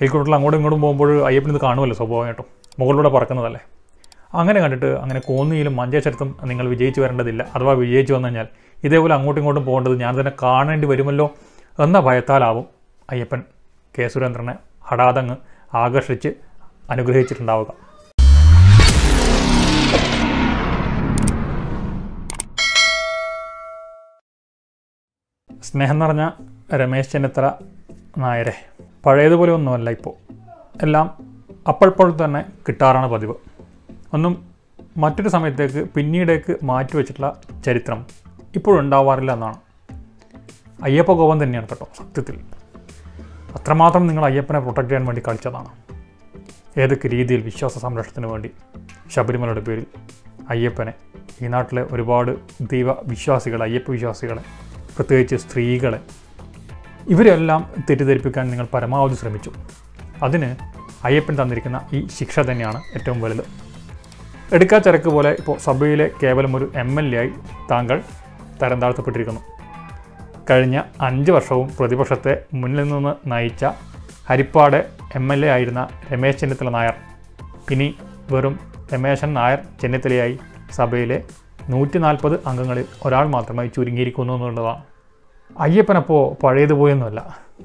ഹെലികോപ്റ്ററിൽ അങ്ങോട്ടും ഇങ്ങോട്ടും പോകുമ്പോൾ അയ്യപ്പൻ ഇത് കാണുമല്ലോ സ്വാഭാവികമായിട്ടും മുകളിലൂടെ പറക്കുന്നതല്ലേ അങ്ങനെ കണ്ടിട്ട് അങ്ങനെ കോന്നിയിലും മഞ്ചേശ്വരത്തും നിങ്ങൾ വിജയിച്ചു വരേണ്ടതില്ല അഥവാ വിജയിച്ചു വന്നു കഴിഞ്ഞാൽ ഇതേപോലെ അങ്ങോട്ടും ഇങ്ങോട്ടും പോകേണ്ടത് ഞാൻ തന്നെ കാണേണ്ടി വരുമല്ലോ എന്ന ഭയത്താലാവും അയ്യപ്പൻ കെ സുരേന്ദ്രനെ ഹഠാതങ്ങ് ആകർഷിച്ച് അനുഗ്രഹിച്ചിട്ടുണ്ടാവുക സ്നേഹം നിറഞ്ഞ രമേശ് ചെന്നിത്തല നായരെ പഴയതുപോലെ ഒന്നുമല്ല ഇപ്പോൾ എല്ലാം അപ്പോഴപ്പോൾ തന്നെ കിട്ടാറാണ് പതിവ് ഒന്നും മറ്റൊരു സമയത്തേക്ക് പിന്നീടേക്ക് മാറ്റി വെച്ചിട്ടുള്ള ചരിത്രം ഇപ്പോഴും ഉണ്ടാവാറില്ല എന്നാണ് അയ്യപ്പ കോപം തന്നെയാണ് കേട്ടോ സത്യത്തിൽ അത്രമാത്രം നിങ്ങൾ അയ്യപ്പനെ പ്രൊട്ടക്റ്റ് ചെയ്യാൻ വേണ്ടി കളിച്ചതാണ് ഏതൊക്കെ രീതിയിൽ വിശ്വാസ സംരക്ഷണത്തിന് വേണ്ടി ശബരിമലയുടെ പേരിൽ അയ്യപ്പനെ ഈ നാട്ടിലെ ഒരുപാട് ദൈവ വിശ്വാസികൾ അയ്യപ്പ വിശ്വാസികളെ പ്രത്യേകിച്ച് സ്ത്രീകളെ ഇവരെല്ലാം തെറ്റിദ്ധരിപ്പിക്കാൻ നിങ്ങൾ പരമാവധി ശ്രമിച്ചു അതിന് അയ്യപ്പൻ തന്നിരിക്കുന്ന ഈ ശിക്ഷ തന്നെയാണ് ഏറ്റവും വലുത് എടുക്കാച്ചരക്ക് പോലെ ഇപ്പോൾ സഭയിലെ കേവലം ഒരു എം എൽ എ ആയി താങ്കൾ തരം താഴ്ത്തപ്പെട്ടിരിക്കുന്നു കഴിഞ്ഞ അഞ്ച് വർഷവും പ്രതിപക്ഷത്തെ മുന്നിൽ നിന്ന് നയിച്ച ഹരിപ്പാട് എം എൽ എ ആയിരുന്ന രമേശ് ചെന്നിത്തല നായർ ഇനി വെറും രമേശൻ നായർ ചെന്നിത്തലയായി സഭയിലെ നൂറ്റി നാൽപ്പത് അംഗങ്ങളിൽ ഒരാൾ മാത്രമായി ചുരുങ്ങിയിരിക്കുന്നു എന്നുള്ളതാണ് അയ്യപ്പനപ്പോൾ പഴയതുപോയൊന്നുമല്ല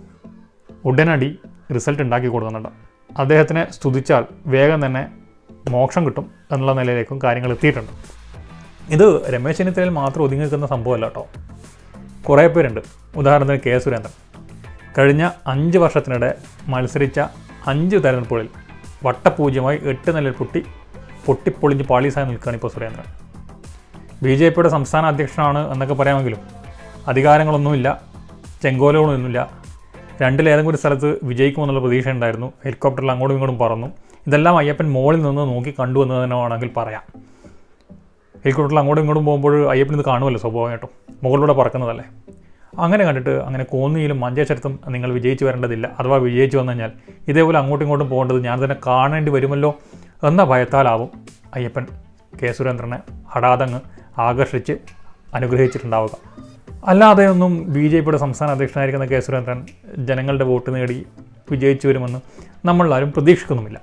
ഉടനടി റിസൾട്ട് ഉണ്ടാക്കി കൊടുക്കുന്നുണ്ട് അദ്ദേഹത്തിനെ സ്തുതിച്ചാൽ വേഗം തന്നെ മോക്ഷം കിട്ടും എന്നുള്ള നിലയിലേക്കും കാര്യങ്ങൾ എത്തിയിട്ടുണ്ട് ഇത് രമേശ് ചെന്നിത്തലയിൽ മാത്രം ഒതുങ്ങി നിൽക്കുന്ന സംഭവമല്ല കേട്ടോ കുറേ പേരുണ്ട് ഉദാഹരണത്തിന് കെ സുരേന്ദ്രൻ കഴിഞ്ഞ അഞ്ച് വർഷത്തിനിടെ മത്സരിച്ച അഞ്ച് തെരഞ്ഞെടുപ്പുകളിൽ വട്ടപൂജ്യമായി എട്ട് നിലയിൽ പൊട്ടി പൊട്ടിപ്പൊളിഞ്ഞ് പാളീസായി നിൽക്കുകയാണ് ഇപ്പോൾ സുരേന്ദ്രൻ ബി ജെ പിയുടെ സംസ്ഥാന അധ്യക്ഷനാണ് എന്നൊക്കെ പറയാമെങ്കിലും അധികാരങ്ങളൊന്നുമില്ല ചെങ്കോലകളൊന്നുമില്ല രണ്ടിലേതെങ്കിലും ഒരു സ്ഥലത്ത് വിജയിക്കുമെന്നുള്ള പ്രതീക്ഷ ഉണ്ടായിരുന്നു ഹെലികോപ്റ്ററിൽ അങ്ങോട്ടും ഇങ്ങോട്ടും പറന്നു ഇതെല്ലാം അയ്യപ്പൻ മുകളിൽ നിന്ന് നോക്കി കണ്ടു എന്ന് തന്നെ വേണമെങ്കിൽ പറയാം ഹെലികോപ്റ്ററിൽ അങ്ങോട്ടും ഇങ്ങോട്ടും പോകുമ്പോൾ അയ്യപ്പൻ ഇത് കാണുമല്ലോ സ്വാഭാവികമായിട്ടും മുകളിലൂടെ പറക്കുന്നതല്ലേ അങ്ങനെ കണ്ടിട്ട് അങ്ങനെ കോന്നിയിലും മഞ്ചേശ്വരത്തും നിങ്ങൾ വിജയിച്ചു വരേണ്ടതില്ല അഥവാ വിജയിച്ചു വന്നു കഴിഞ്ഞാൽ ഇതേപോലെ അങ്ങോട്ടും ഇങ്ങോട്ടും പോകേണ്ടത് ഞാൻ തന്നെ കാണേണ്ടി വരുമല്ലോ എന്ന ഭയത്താലാവും അയ്യപ്പൻ കെ സുരേന്ദ്രനെ ഹഠാതങ്ങ് ആകർഷിച്ച് അനുഗ്രഹിച്ചിട്ടുണ്ടാവുക അല്ലാതെ ഒന്നും ബി ജെ പിയുടെ സംസ്ഥാന അധ്യക്ഷനായിരിക്കുന്ന കെ സുരേന്ദ്രൻ ജനങ്ങളുടെ വോട്ട് നേടി വിജയിച്ചു വരുമെന്ന് നമ്മളാരും പ്രതീക്ഷിക്കുന്നുമില്ല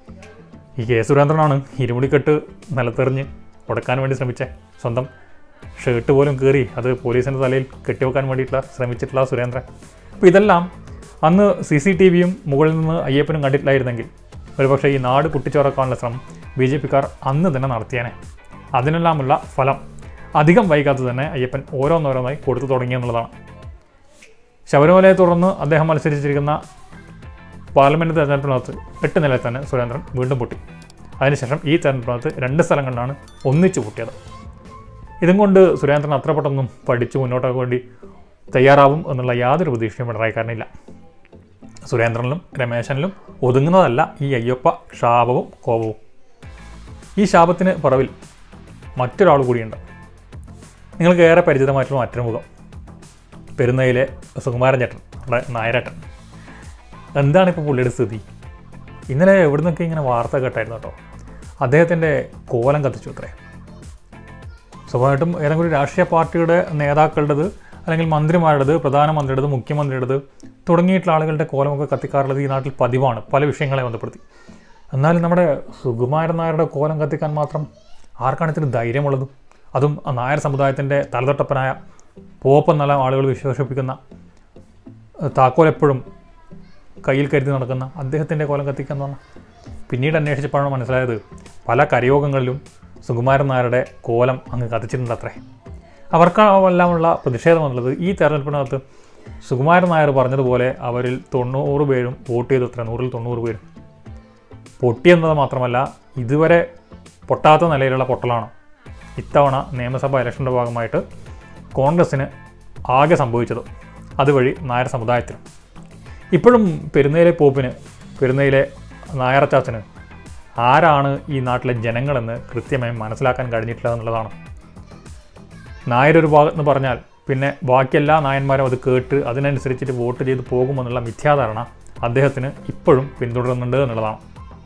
ഈ കെ സുരേന്ദ്രനാണ് ഇരുമുടിക്കെട്ട് നിലത്തെറിഞ്ഞ് ഉടക്കാൻ വേണ്ടി ശ്രമിച്ചേ സ്വന്തം ഷർട്ട് പോലും കീറി അത് പോലീസിൻ്റെ തലയിൽ കെട്ടിവെക്കാൻ വേണ്ടിയിട്ടുള്ള ശ്രമിച്ചിട്ടുള്ള സുരേന്ദ്രൻ അപ്പോൾ ഇതെല്ലാം അന്ന് സി സി ടി വിയും മുകളിൽ നിന്ന് അയ്യപ്പനും കണ്ടിട്ടില്ലായിരുന്നെങ്കിൽ ഒരുപക്ഷെ ഈ നാട് കുട്ടിച്ചോറക്കാനുള്ള ശ്രമം ബി ജെ പിക്കാർ അന്ന് തന്നെ നടത്തിയേനെ അതിനെല്ലാമുള്ള ഫലം അധികം വൈകാതെ തന്നെ അയ്യപ്പൻ ഓരോന്നോരോന്നായി കൊടുത്തു തുടങ്ങി എന്നുള്ളതാണ് ശബരിമലയെ തുടർന്ന് അദ്ദേഹം മത്സരിച്ചിരിക്കുന്ന പാർലമെൻറ്റ് തെരഞ്ഞെടുപ്പിനകത്ത് എട്ട് നിലയിൽ തന്നെ സുരേന്ദ്രൻ വീണ്ടും പൊട്ടി അതിനുശേഷം ഈ തെരഞ്ഞെടുപ്പിനകത്ത് രണ്ട് സ്ഥലങ്ങളിലാണ് ഒന്നിച്ച് പൊട്ടിയത് ഇതും കൊണ്ട് സുരേന്ദ്രൻ അത്ര പെട്ടെന്നും പഠിച്ച് മുന്നോട്ടൊക്കെ വേണ്ടി തയ്യാറാവും എന്നുള്ള യാതൊരു പ്രതീക്ഷയും പിണറായിക്കാരനില്ല സുരേന്ദ്രനിലും രമേശനിലും ഒതുങ്ങുന്നതല്ല ഈ അയ്യപ്പ ശാപവും കോപവും ഈ ശാപത്തിന് പുറവിൽ മറ്റൊരാൾ കൂടിയുണ്ട് നിങ്ങൾക്ക് ഏറെ പരിചിതമായിട്ടുള്ള മറ്റൊരു മുഖം പെരുന്നയിലെ സുകുമാരൻ ചേട്ടൻ നമ്മുടെ നായരേട്ടൻ എന്താണ് ഇപ്പോൾ പുള്ളിയുടെ സ്ഥിതി ഇന്നലെ എവിടെ നിന്നൊക്കെ ഇങ്ങനെ വാർത്ത കേട്ടായിരുന്നു കേട്ടോ അദ്ദേഹത്തിൻ്റെ കോലം കത്തിച്ചു അത്രേ സ്വാഭാവികമായിട്ടും ഏതെങ്കിലും ഒരു രാഷ്ട്രീയ പാർട്ടിയുടെ നേതാക്കളുടേത് അല്ലെങ്കിൽ മന്ത്രിമാരുടേത് പ്രധാനമന്ത്രിയുടേത് മുഖ്യമന്ത്രിയുടേത് തുടങ്ങിയിട്ടുള്ള ആളുകളുടെ കോലമൊക്കെ കത്തിക്കാറുള്ളത് ഈ നാട്ടിൽ പതിവാണ് പല വിഷയങ്ങളെ ബന്ധപ്പെടുത്തി എന്നാലും നമ്മുടെ സുകുമാരൻ നായരുടെ കോലം കത്തിക്കാൻ മാത്രം ആർക്കാണ് ഇത്തിരി ധൈര്യമുള്ളത് അതും ആ നായർ സമുദായത്തിൻ്റെ തലതൊട്ടപ്പനായ പോപ്പെന്നെല്ലാം ആളുകൾ വിശേഷിപ്പിക്കുന്ന ഏഹ്, താക്കോൽ എപ്പോഴും കയ്യിൽ കരുതി നടക്കുന്ന അദ്ദേഹത്തിൻ്റെ കോലം കത്തിക്കുക എന്ന് പറഞ്ഞാൽ പിന്നീട് അന്വേഷിച്ചപ്പോഴാണ് മനസ്സിലായത് പല കരയോഗങ്ങളിലും സുകുമാരൻ നായരുടെ കോലം അങ്ങ് കത്തിച്ചിട്ടുണ്ട് അത്രേ അവർക്കെല്ലാമുള്ള പ്രതിഷേധം എന്നുള്ളത് ഈ തെരഞ്ഞെടുപ്പിനകത്ത് സുകുമാരൻ നായർ പറഞ്ഞതുപോലെ അവരിൽ തൊണ്ണൂറ് പേരും വോട്ട് ചെയ്തു അത്ര നൂറിൽ തൊണ്ണൂറ് പേരും പൊട്ടിയെന്നത് മാത്രമല്ല ഇതുവരെ പൊട്ടാത്ത നിലയിലുള്ള പൊട്ടലാണ് ഇത്തവണ നിയമസഭാ ഇലക്ഷൻ്റെ ഭാഗമായിട്ട് കോൺഗ്രസ്സിന് ആകെ സംഭവിച്ചത് അതുവഴി നായർ സമുദായത്തിന് ഇപ്പോഴും പെരുന്നയിലെ പോപ്പിന് പെരുന്നയിലെ നായറച്ചാച്ചന് ആരാണ് ഈ നാട്ടിലെ ജനങ്ങളെന്ന് കൃത്യമായി മനസ്സിലാക്കാൻ കഴിഞ്ഞിട്ടില്ല എന്നുള്ളതാണ് നായരൊരു ഭാഗത്ത് പറഞ്ഞാൽ പിന്നെ ബാക്കി എല്ലാ നായന്മാരും അത് കേട്ട് അതിനനുസരിച്ചിട്ട് വോട്ട് ചെയ്ത് പോകുമെന്നുള്ള മിഥ്യാധാരണ അദ്ദേഹത്തിന് ഇപ്പോഴും പിന്തുടരുന്നുണ്ട് എന്നുള്ളതാണ്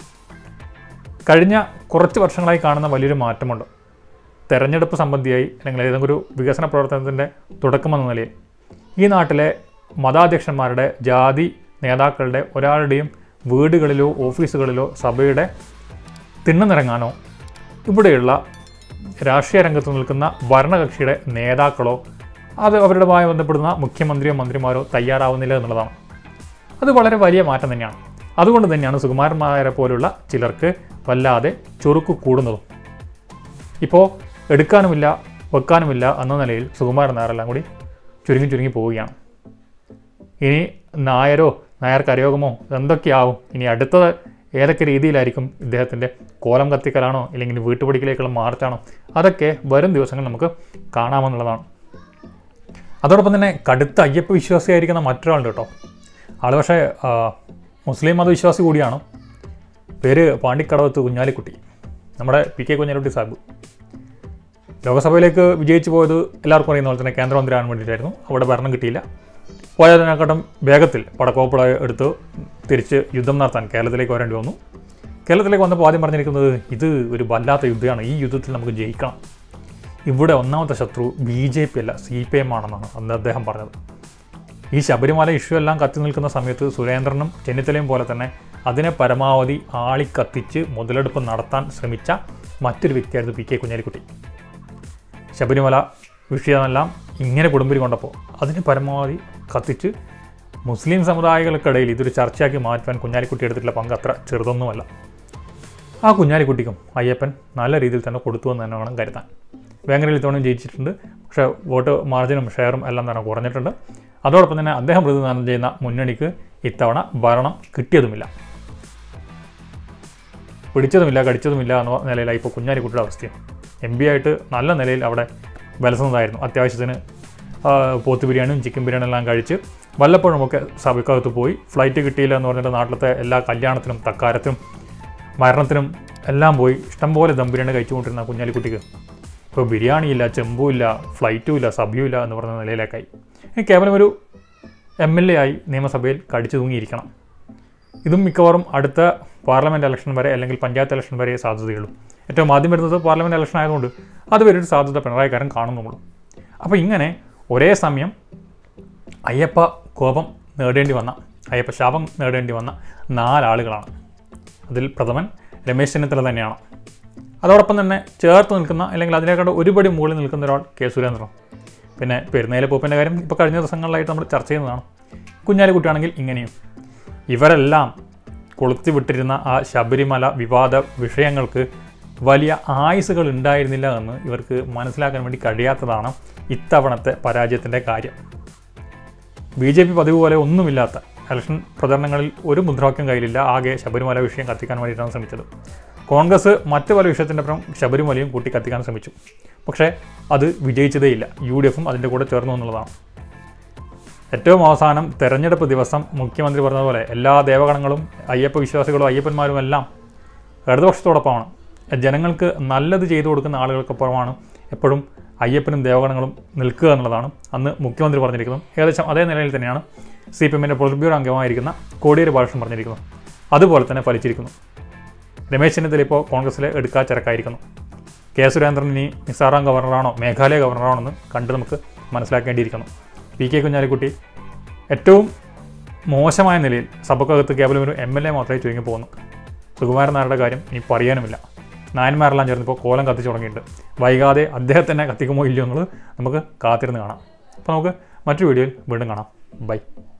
കഴിഞ്ഞ കുറച്ച് വർഷങ്ങളായി കാണുന്ന വലിയൊരു മാറ്റമുണ്ട് തെരഞ്ഞെടുപ്പ് സംബന്ധിയായി അല്ലെങ്കിൽ ഏതെങ്കിലും ഒരു വികസന പ്രവർത്തനത്തിൻ്റെ തുടക്കമെന്ന നിലയിൽ ഈ നാട്ടിലെ മതാധ്യക്ഷന്മാരുടെ ജാതി നേതാക്കളുടെ ഒരാളുടെയും വീടുകളിലോ ഓഫീസുകളിലോ സഭയുടെ തിണ്ണനിറങ്ങാനോ ഇവിടെയുള്ള രാഷ്ട്രീയ രംഗത്ത് നിൽക്കുന്ന ഭരണകക്ഷിയുടെ നേതാക്കളോ അത് അവരുടെമായി ബന്ധപ്പെടുന്ന മുഖ്യമന്ത്രിയോ മന്ത്രിമാരോ തയ്യാറാവുന്നില്ല എന്നുള്ളതാണ് അത് വളരെ വലിയ മാറ്റം തന്നെയാണ് അതുകൊണ്ട് തന്നെയാണ് സുകുമാരൻ നായരെ പോലുള്ള ചിലർക്ക് വല്ലാതെ ചുറുക്ക് കൂടുന്നതും ഇപ്പോൾ എടുക്കാനുമില്ല വെക്കാനുമില്ല എന്ന നിലയിൽ സുകുമാരൻ നായരെല്ലാം കൂടി ചുരുങ്ങി ചുരുങ്ങി പോവുകയാണ് ഇനി നായരോ നായർ കരയോഗമോ എന്തൊക്കെയാവും ഇനി അടുത്തത് ഏതൊക്കെ രീതിയിലായിരിക്കും ഇദ്ദേഹത്തിൻ്റെ കോലം കത്തിക്കലാണോ ഇല്ലെങ്കിൽ വീട്ടുപടിക്കലേക്കുള്ള മാർച്ചാണോ അതൊക്കെ വരും ദിവസങ്ങൾ നമുക്ക് കാണാമെന്നുള്ളതാണ് അതോടൊപ്പം തന്നെ കടുത്ത അയ്യപ്പ വിശ്വാസിയായിരിക്കുന്ന മറ്റൊരാളുണ്ട് കേട്ടോ ആൾ പക്ഷേ ആ, മുസ്ലിം മതവിശ്വാസി കൂടിയാണ് പേര് പാണ്ടിക്കടവത്ത് കുഞ്ഞാലിക്കുട്ടി നമ്മുടെ പി കെ കുഞ്ഞാലിക്കുട്ടി സാഹിബ് ലോകസഭയിലേക്ക് വിജയിച്ചു പോയത് എല്ലാവർക്കും അറിയുന്ന പോലെ തന്നെ കേന്ദ്രമന്ത്രിയാകാൻ വേണ്ടിയിട്ടായിരുന്നു അവിടെ ഭരണം കിട്ടിയില്ല പോയതിനെക്കാട്ടും വേഗത്തിൽ പടക്കോപ്പള എടുത്ത് തിരിച്ച് യുദ്ധം നടത്താൻ കേരളത്തിലേക്ക് വരേണ്ടി വന്നു കേരളത്തിലേക്ക് വന്നപ്പോൾ ആദ്യം പറഞ്ഞിരിക്കുന്നത് ഇത് ഒരു വല്ലാത്ത യുദ്ധമാണ് ഈ യുദ്ധത്തിൽ നമുക്ക് ജയിക്കണം ഇവിടെ ഒന്നാമത്തെ ശത്രു ബി ജെ പി അല്ല സി പി എം ആണെന്നാണ് അന്ന് അദ്ദേഹം പറഞ്ഞത് ഈ ശബരിമല ഇഷ്യൂ എല്ലാം കത്തി നിൽക്കുന്ന സമയത്ത് സുരേന്ദ്രനും ചെന്നിത്തലയും പോലെ തന്നെ അതിനെ പരമാവധി ആളിക്കത്തിച്ച് മുതലെടുപ്പ് നടത്താൻ ശ്രമിച്ച മറ്റൊരു വ്യക്തിയായിരുന്നു പി കെ കുഞ്ഞാലിക്കുട്ടി ശബരിമല വിഷയമെല്ലാം ഇങ്ങനെ കൊടുമ്പിരി കൊണ്ടപ്പോൾ അതിനെ പരമാവധി കത്തിച്ച് മുസ്ലിം സമുദായികൾക്കിടയിൽ ഇതൊരു ചർച്ചയാക്കി മാറ്റുവാൻ കുഞ്ഞാലിക്കുട്ടി എടുത്തിട്ടുള്ള പങ്ക് അത്ര ചെറുതൊന്നുമല്ല ആ കുഞ്ഞാലിക്കുട്ടിക്കും അയ്യപ്പൻ നല്ല രീതിയിൽ തന്നെ കൊടുത്തു എന്ന് തന്നെ വേണം കരുതാൻ വേങ്ങരയിൽ ഇത്തവണ ജയിച്ചിട്ടുണ്ട് പക്ഷേ വോട്ട് മാർജിനും ഷെയറും എല്ലാം തന്നെ കുറഞ്ഞിട്ടുണ്ട് അതോടൊപ്പം തന്നെ അദ്ദേഹം പ്രതിനിധാനം ചെയ്യുന്ന മുന്നണിക്ക് ഇത്തവണ ഭരണം കിട്ടിയതുമില്ല പിടിച്ചതുമില്ല കടിച്ചതുമില്ല എന്ന നിലയിലായി ഇപ്പോൾ കുഞ്ഞാലിക്കുട്ടിയുടെ അവസ്ഥയും എം പി ആയിട്ട് നല്ല നിലയിൽ അവിടെ വിലസുന്നതായിരുന്നു അത്യാവശ്യത്തിന് ആ, പോത്ത് ബിരിയാണിയും ചിക്കൻ ബിരിയാണി എല്ലാം കഴിച്ച് വല്ലപ്പോഴുമൊക്കെ സഭയ്ക്കകത്ത് പോയി ഫ്ലൈറ്റ് കിട്ടിയില്ല എന്ന് പറഞ്ഞിട്ട് നാട്ടിലത്തെ എല്ലാ കല്യാണത്തിനും തക്കാരത്തിനും മരണത്തിനും എല്ലാം പോയി ഇഷ്ടംപോലെ ദം ബിരിയാണി കഴിച്ചുകൊണ്ടിരുന്ന കുഞ്ഞാലിക്കുട്ടിക്ക് ഇപ്പോൾ ബിരിയാണിയില്ല ചെമ്പുമില്ല ഫ്ലൈറ്റും ഇല്ല സഭയും ഇല്ല എന്ന് പറഞ്ഞ നിലയിലേക്കായി ഇനി കേവലം ഒരു എം എൽ എ ആയി നിയമസഭയിൽ കടിച്ചു തൂങ്ങിയിരിക്കണം ഇതും മിക്കവാറും അടുത്ത പാർലമെൻറ്റ് ഇലക്ഷൻ വരെ അല്ലെങ്കിൽ പഞ്ചായത്ത് ഇലക്ഷൻ വരെ സാധ്യതയുള്ളൂ ഏറ്റവും ആദ്യം വരുന്നത് പാർലമെൻറ്റ് ഇലക്ഷൻ ആയതുകൊണ്ട് അതുവരെ ഒരു സാധ്യത പിണറായിക്കാരൻ കാണുന്നുള്ളൂ അപ്പോൾ ഇങ്ങനെ ഒരേ സമയം അയ്യപ്പ കോപം നേടേണ്ടി വന്ന അയ്യപ്പ ശാപം നേടേണ്ടി വന്ന നാലാളുകളാണ് അതിൽ പ്രഥമൻ രമേശ് ചെന്നിത്തല തന്നെയാണ് അതോടൊപ്പം തന്നെ ചേർത്ത് നിൽക്കുന്ന അല്ലെങ്കിൽ അതിനേക്കാൾ ഒരുപടി മുകളിൽ നിൽക്കുന്ന ഒരാൾ കെ സുരേന്ദ്രൻ പിന്നെ പെരുന്നേലെ പൂപ്പൻ്റെ കാര്യം ഇപ്പോൾ കഴിഞ്ഞ ദിവസങ്ങളിലായിട്ട് നമ്മൾ ചർച്ച ചെയ്യുന്നതാണ് കുഞ്ഞാലിക്കുട്ടിയാണെങ്കിൽ ഇങ്ങനെയും ഇവരെല്ലാം കൊളുത്തി വിട്ടിരുന്ന ആ ശബരിമല വിവാദ വിഷയങ്ങൾക്ക് വലിയ ആയുസുകൾ ഉണ്ടായിരുന്നില്ല എന്ന് ഇവർക്ക് മനസ്സിലാക്കാൻ വേണ്ടി കഴിയാത്തതാണ് ഇത്തവണത്തെ പരാജയത്തിൻ്റെ കാര്യം ബി ജെ പി പതിവ് പോലെ ഒന്നുമില്ലാത്ത ഇലക്ഷൻ പ്രചരണങ്ങളിൽ ഒരു മുദ്രാവാക്യം കയ്യിലില്ല ആകെ ശബരിമല വിഷയം കത്തിക്കാൻ വേണ്ടിയിട്ടാണ് ശ്രമിച്ചത് കോൺഗ്രസ് മറ്റ് പല വിഷയത്തിൻ്റെ അപ്പുറം ശബരിമലയും കൂട്ടി കത്തിക്കാൻ ശ്രമിച്ചു പക്ഷേ അത് വിജയിച്ചതേയില്ല യു ഡി എഫും അതിൻ്റെ കൂടെ ചേർന്നു എന്നുള്ളതാണ് ഏറ്റവും അവസാനം തെരഞ്ഞെടുപ്പ് ദിവസം മുഖ്യമന്ത്രി പറഞ്ഞതുപോലെ എല്ലാ ദേവഗണങ്ങളും അയ്യപ്പ വിശ്വാസികളും അയ്യപ്പന്മാരും എല്ലാം ഇടതുപക്ഷത്തോടൊപ്പമാണ് ജനങ്ങൾക്ക് നല്ലത് ചെയ്തു കൊടുക്കുന്ന ആളുകൾക്കൊപ്പമാണ് എപ്പോഴും അയ്യപ്പനും ദേവഗണങ്ങളും നിൽക്കുക എന്നുള്ളതാണ് അന്ന് മുഖ്യമന്ത്രി പറഞ്ഞിരിക്കുന്നത് ഏകദേശം അതേ നിലയിൽ തന്നെയാണ് സി പി എമ്മിൻ്റെ പൊളിറ്റ് ബ്യൂറോ അംഗമായിരിക്കുന്ന കോടിയേരി ബാലകൃഷ്ണൻ പറഞ്ഞിരിക്കുന്നത് അതുപോലെ തന്നെ ഫലിച്ചിരിക്കുന്നു രമേശ് ചെന്നിത്തല ഇപ്പോൾ കോൺഗ്രസ്സിലെ എടുക്കാച്ചിറക്കായിരിക്കുന്നു കെ സുരേന്ദ്രൻ ഇനി മിസോറാം ഗവർണറാണോ മേഘാലയ ഗവർണറാണോ എന്ന് കണ്ട് നമുക്ക് മനസ്സിലാക്കേണ്ടിയിരിക്കുന്നു പി കെ കുഞ്ഞാലിക്കുട്ടി ഏറ്റവും മോശമായ നിലയിൽ സഭക്കകത്ത് കേവലം ഒരു എം എൽ എ മാത്രമേ ചുരുങ്ങി പോകുന്നു സുകുമാരൻ നായരുടെ കാര്യം ഇനി പറയാനുമില്ല നായന്മാരെല്ലാം ചേർന്നിപ്പോൾ കോലം കത്തിച്ചു തുടങ്ങിയിട്ടുണ്ട് വൈകാതെ അദ്ദേഹത്തിനെ കത്തിക്കുമോ ഇല്ലയോ എന്നുള്ളത് നമുക്ക് കാത്തിരുന്ന് കാണാം അപ്പോൾ നമുക്ക് മറ്റൊരു വീഡിയോയിൽ വീണ്ടും കാണാം ബൈ